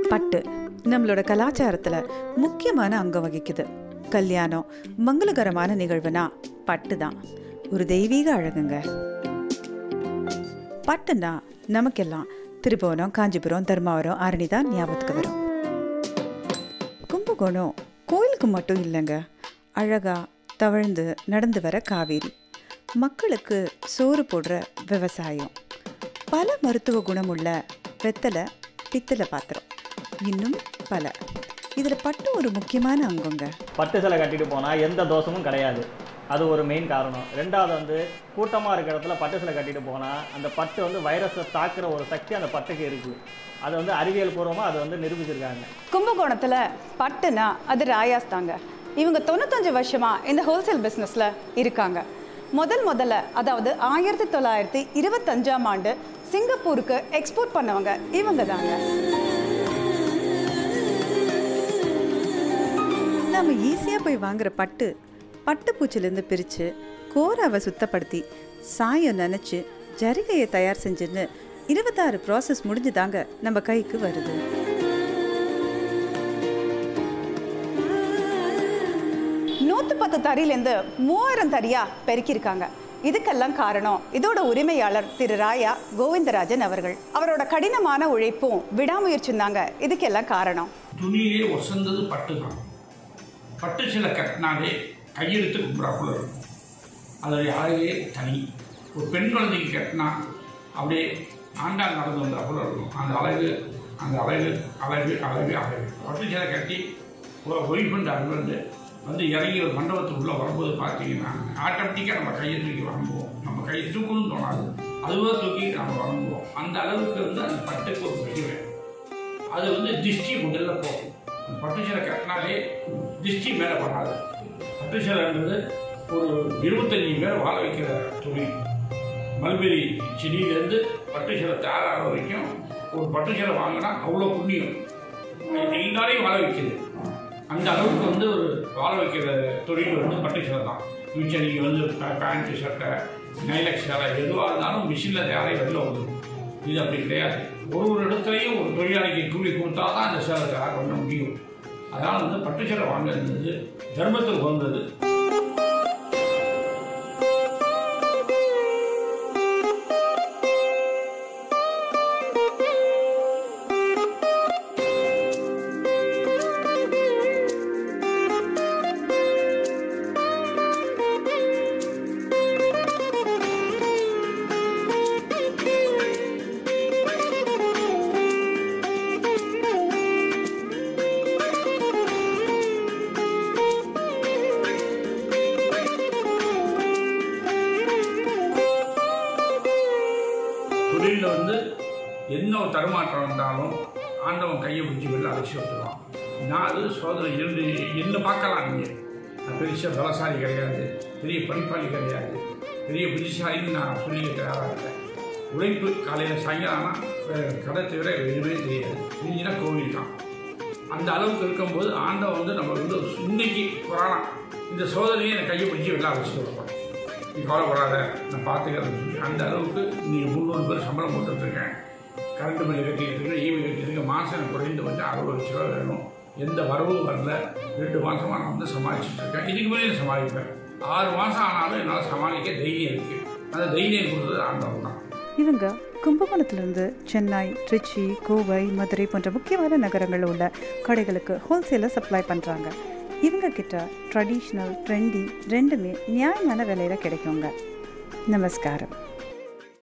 பட்டு நம்மளோட கலாச்சாரத்தில் முக்கியமான அங்கம் வகிக்குது கல்யாணம் மங்களகரமான நிகழ்வுனா பட்டு தான் ஒரு தெய்வீக அழகுங்க பட்டுனா நமக்கெல்லாம் திருபுவனம் காஞ்சிபுரம் தர்மாவரம் ஆரணி தான் ஞாபகத்துக்கு வரும் கும்பகோணம் கோயிலுக்கு மட்டும் இல்லைங்க அழகா தவழ்ந்து நடந்து வர காவேரி மக்களுக்கு சோறு போடுற விவசாயம் பல மருத்துவ குணமுள்ள வெத்தலை பித்தளை பாத்திரம் இன்னும் பல இதில் பட்டு ஒரு முக்கியமான அங்கங்க பட்டு சிலை கட்டிட்டு போனால் எந்த தோஷமும் கிடையாது அது ஒரு மெயின் காரணம் ரெண்டாவது வந்து கூட்டமாக இருக்கிற இடத்துல பட்டு சிலை கட்டிட்டு போனால் அந்த பட்டு வந்து வைரஸை தாக்குற ஒரு சக்தி அந்த பட்டுக்கு இருக்குது அது வந்து அறிவியல் பூர்வமாக அது வந்து நிரூபிச்சிருக்காங்க கும்பகோணத்தில் பட்டுனா அது ராயாஸ் தாங்க இவங்க தொண்ணூத்தஞ்சு வருஷமா இந்த ஹோல்சேல் பிஸ்னஸில் இருக்காங்க முதல் முதல்ல அதாவது ஆயிரத்தி தொள்ளாயிரத்தி இருபத்தஞ்சாம் ஆண்டு சிங்கப்பூருக்கு எக்ஸ்போர்ட் பண்ணவங்க இவங்க தாங்க நாம ஈஸியாக போய் வாங்குற பட்டு பட்டு பூச்சிலேருந்து பிரித்து கோராவை சுத்தப்படுத்தி சாயம் நனைச்சு ஜரிகையை தயார் செஞ்சுன்னு இருபத்தாறு ப்ராசஸ் முடிஞ்சு தாங்க நம்ம கைக்கு வருது நூற்று பத்து தறியிலேருந்து மூவாயிரம் தறியா பெருக்கியிருக்காங்க இதுக்கெல்லாம் காரணம் இதோட உரிமையாளர் திரு ராயா கோவிந்தராஜன் அவர்கள் அவரோட கடினமான உழைப்பும் விடாமுயற்சியும் தாங்க இதுக்கெல்லாம் காரணம் துணியிலே ஒசந்தது பட்டு தான் பட்டு சிலை கட்டினாலே கையெழுத்து கும்புறாப்புல இருக்கும் அதோடைய அழகே தனி ஒரு பெண் குழந்தைக்கு கட்டினா அப்படியே ஆண்டாள் நடந்து வந்தாப்புல இருக்கும் அந்த அழகு அந்த அழகு அழகு அழகு அழகு பட்டு சிலை கட்டி ஒரு ஒய்ஃப் அண்ட் ஹஸ்பண்டு வந்து இறங்கி ஒரு மண்டபத்துக்குள்ளே வரும்போது பார்த்தீங்கன்னா ஆட்டோமேட்டிக்காக நம்ம கையை தூக்கி வாங்குவோம் நம்ம கையை தூக்கணும்னு தோணாது அதுவாக தூக்கி நம்ம வாங்குவோம் அந்த அளவுக்கு வந்து அந்த பட்டுக்கு ஒரு பெரிய அது வந்து திஷ்டி முதல்ல போகும் பட்டு சேலை கட்டினாலே திஷ்டி மேலே படாது பட்டு சேலைன்றது ஒரு இருபத்தஞ்சி பேர் வாழ வைக்கிற தொழில் மல்பெரி செடியிலேருந்து பட்டு சேலை தயாராகிற வரைக்கும் ஒரு பட்டு சேலை வாங்கினா அவ்வளோ புண்ணியம் எல்லாரையும் வாழ வைக்குது அந்த அளவுக்கு வந்து ஒரு வாழ வைக்கிற தொழில் வந்து பட்டு சேலை தான் மிச்சம் நீங்கள் வந்து பேண்ட்டு சட்டை நைலக் சேலை எதுவாக இருந்தாலும் மிஷினில் தயாராகி வெளில வரும் இது அப்படி கிடையாது ஒரு ஒரு இடத்துலையும் ஒரு தொழிலாளிக்கு கூலி கொடுத்தா தான் அந்த சேலை தயார் பண்ண முடியும் அதனால் வந்து பட்டு சேலை வாங்குறது தர்மத்துக்கு வந்தது தொழிலில் வந்து என்ன ஒரு தடுமாற்றம் வந்தாலும் ஆண்டவன் கையை பிடிச்சி வெளில அழைச்சி விட்டுருவான் நான் அது சோதனை இருந்து என்ன பார்க்கலாம் நீங்கள் நான் பெருசாக பலசாலி கிடையாது பெரிய படிப்பாளி கிடையாது பெரிய புத்திசாலின்னு நான் சொல்லிக்க தயாராக இல்லை உழைப்பு காலையில் சாயங்காலம் கடை தவிர எதுவுமே தெரியாது தெரிஞ்சுன்னா கோவில் தான் அந்த அளவுக்கு இருக்கும்போது ஆண்டவன் வந்து நம்ம வந்து இன்னைக்கு கொரோனா இந்த சோதனையை என்னை கையை பிடிச்சி வெளில அழைச்சிட்டு வருவான் நீ கவலைப்படாத நான் பார்த்துக்கிறேன் சொல்லி அந்த அளவுக்கு நீ முந்நூறு பேர் சம்பளம் போட்டுட்ருக்கேன் கரண்ட் பில்லு கட்டிட்டு இருக்கேன் ஈவி கட்டிட்டு இருக்கேன் மாதம் எனக்கு குறைந்து வந்து அறுபது லட்ச ரூபா வேணும் எந்த வரவும் வரல ரெண்டு மாதமாக நான் வந்து சமாளிச்சுட்டு இருக்கேன் இதுக்கு மேலே நான் சமாளிப்பேன் ஆறு மாதம் ஆனாலும் என்னால் சமாளிக்க தைரியம் இருக்குது அந்த தைரியம் கொடுத்தது ஆண்டவன் தான் இவங்க கும்பகோணத்திலிருந்து சென்னை திருச்சி கோவை மதுரை போன்ற முக்கியமான நகரங்களில் உள்ள கடைகளுக்கு ஹோல்சேலாக சப்ளை பண்ணுறாங்க இவங்க கிட்ட ட்ரெடிஷ்னல் ட்ரெண்டி ரெண்டுமே நியாயமான விலையில் கிடைக்குங்க நமஸ்காரம்